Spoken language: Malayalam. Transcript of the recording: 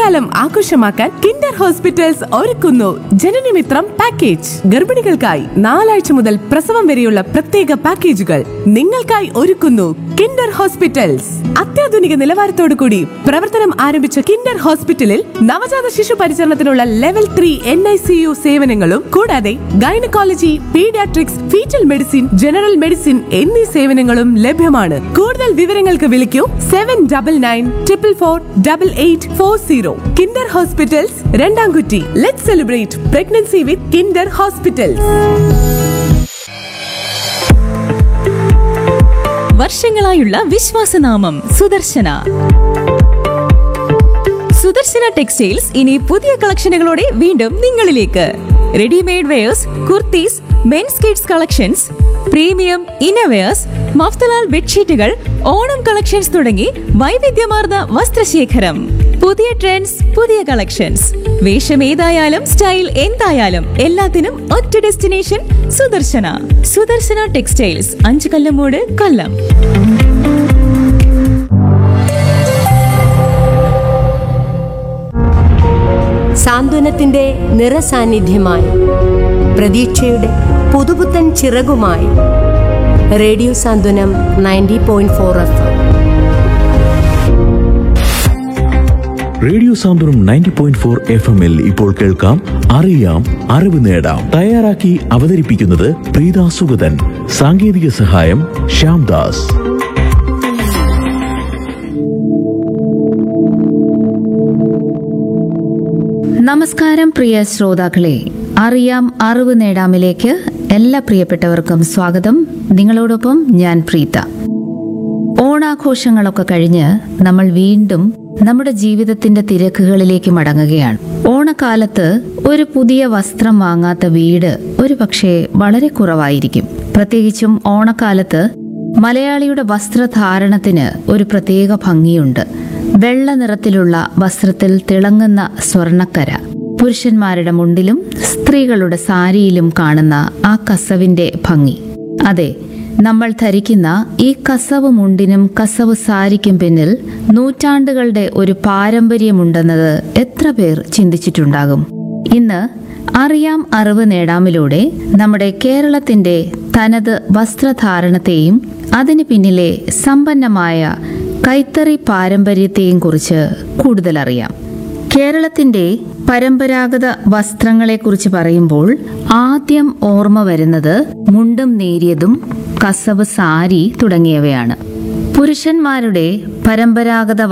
ഓണക്കാലം ആഘോഷമാക്കാൻ കിൻഡർ ഹോസ്പിറ്റൽസ് ഒരുക്കുന്നു ജനനമിത്രം പാക്കേജ് ഗർഭിണികൾക്കായി നാലാഴ്ച മുതൽ പ്രസവം വരെയുള്ള പ്രത്യേക പാക്കേജുകൾ നിങ്ങൾക്കായി ഒരുക്കുന്നു കിൻഡർ ഹോസ്പിറ്റൽസ് അത്യാധുനിക നിലവാരത്തോടു കൂടി പ്രവർത്തനം ആരംഭിച്ച കിൻഡർ ഹോസ്പിറ്റലിൽ നവജാത ശിശു പരിചരണത്തിനുള്ള level three N I C U സേവനങ്ങളും കൂടാതെ gynaecology paediatrics foetal medicine general medicine എന്നീ സേവനങ്ങളും ലഭ്യമാണ് കൂടുതൽ വിവരങ്ങൾക്ക് വിളിക്കൂ seven double nine triple four double eight four zero kinder hospitals Randamkutty let celebrate pregnancy with kinder hospitals വർഷങ്ങളായുള്ള വിശ്വാസനാമം സുദർശന സുദർശന ടെക്സ്റ്റൈൽസ് ഇനി പുതിയ കളക്ഷനുകളോടെ വീണ്ടും നിങ്ങളിലേക്ക് readymade wears kurtis men's kids collections premium innerwears Mafatlal ബെഡ്ഷീറ്റുകൾ ഓണം കളക്ഷൻസ് തുടങ്ങി വൈവിധ്യമാർന്ന വസ്ത്രശേഖരം പുതിയ ട്രെൻഡ്സ് പുതിയ കളക്ഷൻസ് വേഷം ഏതായാലും സ്റ്റൈൽ എന്തായാലും എല്ലാത്തിനും ഒറ്റ ഡെസ്റ്റിനേഷൻ സുദർശന സുദർശന ടെക്സ്റ്റൈൽസ് അഞ്ചു കല്ലമൂട് കൊല്ലം സാന്ത്വനത്തിന്റെ നിറസാന്നിധ്യമായി പ്രതീക്ഷയുടെ പുതുപുത്തൻ ചിറകുമായി radio Santhwanam ninety point four F radio Santhwanam ninety point four F എമ്മിൽ ഇപ്പോൾ കേൾക്കാം അറിയാം അറിവ് നേടാം തയ്യാറാക്കി അവതരിപ്പിക്കുന്നത് പ്രീത സുഗതൻ സാങ്കേതിക സഹായം ശ്യാംദാസ് നമസ്കാരം പ്രിയ ശ്രോതാക്കളെ അറിയാം അറിവ് നേടാമിലേക്ക് എല്ലാ പ്രിയപ്പെട്ടവർക്കും സ്വാഗതം നിങ്ങളോടൊപ്പം ഞാൻ പ്രീത ഓണാഘോഷങ്ങളൊക്കെ കഴിഞ്ഞ് നമ്മൾ വീണ്ടും നമ്മുടെ ജീവിതത്തിന്റെ തിരക്കുകളിലേക്ക് മടങ്ങുകയാണ് ഓണക്കാലത്ത് ഒരു പുതിയ വസ്ത്രം വാങ്ങാത്ത വീട് ഒരു പക്ഷേ വളരെ കുറവായിരിക്കും പ്രത്യേകിച്ചും ഓണക്കാലത്ത് മലയാളിയുടെ വസ്ത്രധാരണത്തിന് ഒരു പ്രത്യേക ഭംഗിയുണ്ട് വെള്ള നിറത്തിലുള്ള വസ്ത്രത്തിൽ തിളങ്ങുന്ന സ്വർണക്കര പുരുഷന്മാരുടെ മുണ്ടിലും സ്ത്രീകളുടെ സാരിയിലും കാണുന്ന ആ കസവിന്റെ ഭംഗി അതെ നമ്മൾ ധരിക്കുന്ന ഈ കസവ് മുണ്ടിനും കസവ് സാരിക്കും പിന്നിൽ നൂറ്റാണ്ടുകളുടെ ഒരു പാരമ്പര്യമുണ്ടെന്നത് എത്ര പേർ ചിന്തിച്ചിട്ടുണ്ടാകും ഇന്ന് അറിയാം അറിവ് നേടാമിലൂടെ നമ്മുടെ കേരളത്തിന്റെ തനത് വസ്ത്രധാരണത്തെയും അതിന് പിന്നിലെ സമ്പന്നമായ കൈത്തറി പാരമ്പര്യത്തെയും കുറിച്ച് കൂടുതൽ അറിയാം കേരളത്തിന്റെ പരമ്പരാഗത വസ്ത്രങ്ങളെക്കുറിച്ച് പറയുമ്പോൾ ആദ്യം ഓർമ്മ വരുന്നത് മുണ്ടും നേരിയതും കസവ് സാരി തുടങ്ങിയവയാണ് പുരുഷന്മാരുടെ പരമ്പരാഗത